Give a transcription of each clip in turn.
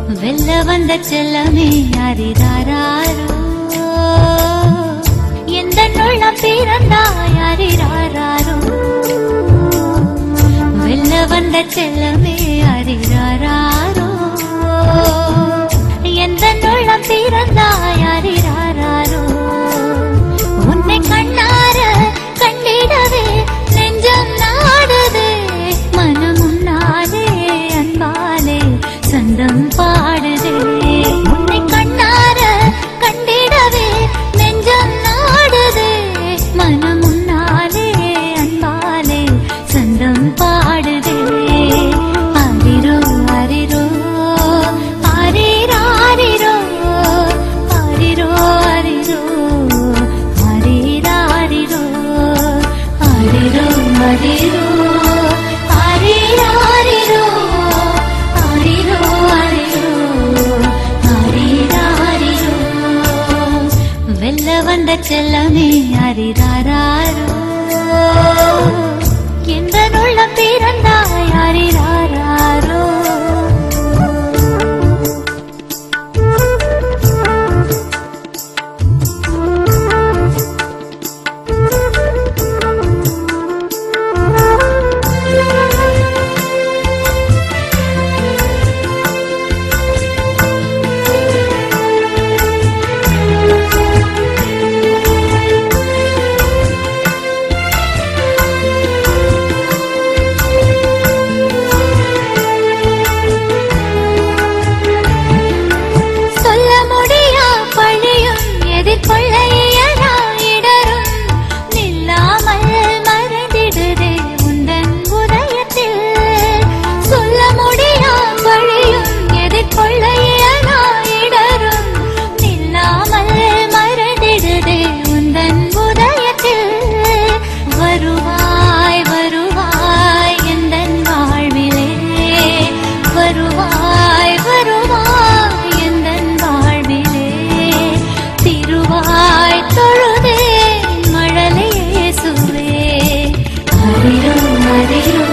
வெல்ல வந்த செல்லமே அறிதாராரோ எந்த நுள்ள பிறந்தாய் அறிதாராரோ வெல்ல வந்த செல்லமே அறிதாராரோ எந்த நுள்ள பிறந்தாய் அறிதாராரோ உன்னை கண்ணார கண்டிடவே நெஞ்சம் நாடுதே மனம் உன்னாலே அன்பாலே சந்தம் பாடுதே உன்னை கண்ணார கண்டிடவே நெஞ்சம் நாடுதே மனம் உன்னாலே அன்பாலே சந்தம் பாடுதே அரிரோ அரிரோ அரிராரிரோ அரிரோ அரிரோ அரிராரிரோ அரிரோ அரிரோ அரிராரிரோ அரிரோ அரிரோ அரிராரிரோ வெல்ல வந்த செல்லமே அரிராரோ எந்த நுள்ள பிறந்தாய் அரிராரோ சொல்ல முடியா பழியும் எதிர்கொள்ள இயலா இடரும் நில்லாமல் மறைந்திடுதே உந்தன் உதயத்தில் சொல்ல முடியா பழியும் எதிர்கொள்ள இயலா இடரும் நில்லாமல் மறைந்திடுதே உந்தன் உதயத்தில் வருவாய் வருவாய் எந்தன் வாழ்விலே வருவாய் வருவாய் எந்தன் வாழ்விலே திருவாய் தொழுதே மழலையே சுவே அரிரோ அரிரோ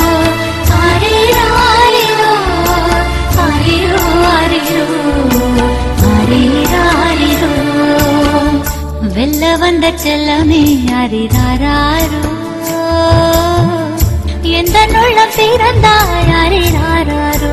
அரிராரிரோ அரிரோ அரிரோ அரிராரிரோ வெல்ல வந்த செல்லமே அரிராரோ எந்த நுள்ள பிறந்தாய் அரிராரோ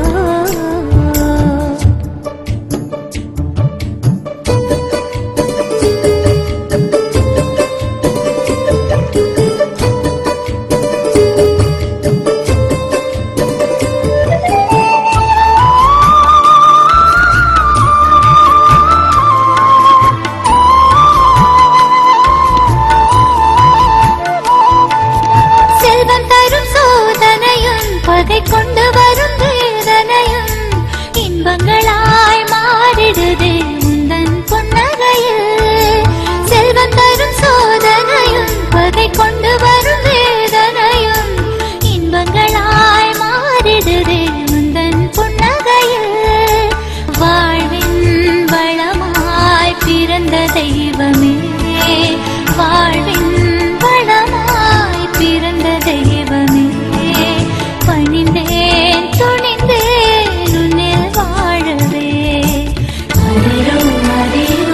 செல்வம் தரும் சோதனையும் பகை கொண்டு வரும் வேதனையும் இன்பங்களாய் மாறிடுதே உந்தன் புன்னகையில் செல்வம் தரும் சோதனையும் பகை கொண்டு வரும் வேதனையும் இன்பங்களாய் மாறிடுதே உந்தன் புன்னகையில் வாழ்வின் வளமாய் பிறந்த தெய்வமே வாழ்வின் வளமாய் பிறந்த தெய்வமே பணிந்தேன் துணிந்தேன் உன்னில் வாழவே அரிரோ அரிரோ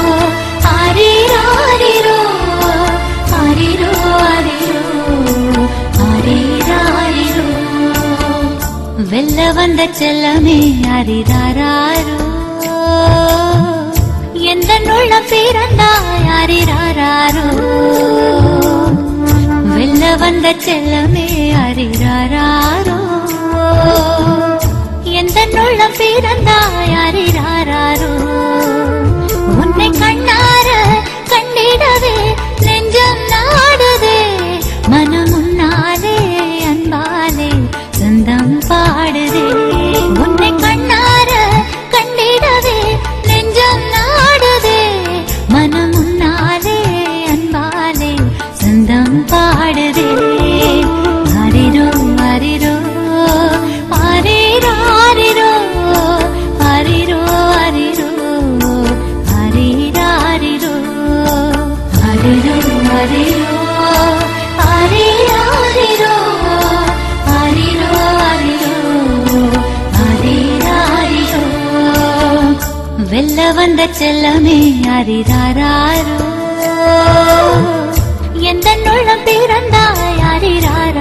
அரிராரிரோ அரிரோ அரிரோ அரிராரிரோ வெல்ல வந்த செல்லமே அரிராரோ எந்த நுள்ள பிறந்தாய் அரிராரோ வெல்ல வந்த செல்லமே அரிராரோ எந்த நுள்ள பிறந்தாய் அரிராரோ உன்னை கண்ணார கண்டிடவே நெஞ்சம் நாடுதே மனம் உன்னாலே அன்பாலே சொந்தம் பாடுதே உன்னை கண்ணார கண்டிடவே நெஞ்சம் நாடுதே மனம் உன்னாலே அன்பாலே சொந்தம் பாடுதே அரிரோ அரிரோ அரிராரிரோ அரி வந்த செல்லமே அரிராரோ எந்த உள்ளம் பிறந்தாய் அரிராரோ